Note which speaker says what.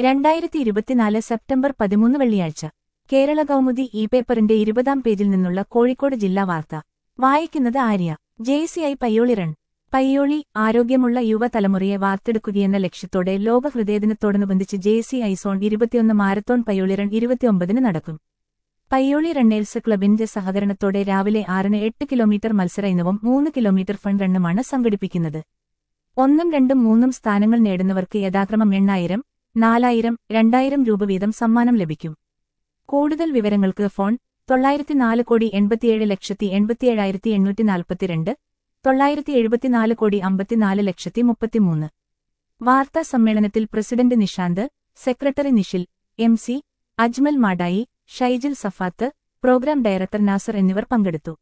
Speaker 1: രണ്ടായിരത്തി ഇരുപത്തിനാല് സെപ്റ്റംബർ പതിമൂന്ന് വെള്ളിയാഴ്ച കേരള കൗമുദി ഇ പേപ്പറിന്റെ ഇരുപതാം പേജിൽ നിന്നുള്ള കോഴിക്കോട് ജില്ലാ വാർത്ത വായിക്കുന്നത് ആര്യ ജെയ്സിഐ പയ്യോളി റൺ പയ്യോളി ആരോഗ്യമുള്ള യുവതലമുറയെ വാർത്തെടുക്കുകയെന്ന ലക്ഷ്യത്തോടെ ലോക ഹൃദയദിനത്തോടനുബന്ധിച്ച് ജെയ്സിഐ സോൺ ഇരുപത്തിയൊന്ന് മാരത്തോൺ പയ്യോളി റൺ ഇരുപത്തിയൊമ്പതിന് നടക്കും പയ്യോളി റണ്ണേഴ്സ് ക്ലബിന്റെ സഹകരണത്തോടെ രാവിലെ ആറിന് എട്ട് കിലോമീറ്റർ മത്സര ഇനവും മൂന്ന് കിലോമീറ്റർ ഫൺ റണ്ണുമാണ് സംഘടിപ്പിക്കുന്നത് ഒന്നും രണ്ടും മൂന്നും സ്ഥാനങ്ങൾ നേടുന്നവർക്ക് യഥാക്രമം എണ്ണായിരം നാലായിരം രണ്ടായിരം രൂപ വീതം സമ്മാനം ലഭിക്കും കൂടുതൽ വിവരങ്ങൾക്ക് ഫോൺ തൊള്ളായിരത്തി നാല് കോടി എൺപത്തിയേഴ് ലക്ഷത്തി എൺപത്തിയേഴായിരത്തി എണ്ണൂറ്റി നാൽപ്പത്തിരണ്ട് തൊള്ളായിരത്തി എഴുപത്തിനാല് കോടി അമ്പത്തിനാല് ലക്ഷത്തി മുപ്പത്തിമൂന്ന് വാർത്താ സമ്മേളനത്തിൽ president Nishanth secretary Nishil M C Ajmal Madayi Shaijil Safath programme director Nasar എന്നിവർ പങ്കെടുത്തു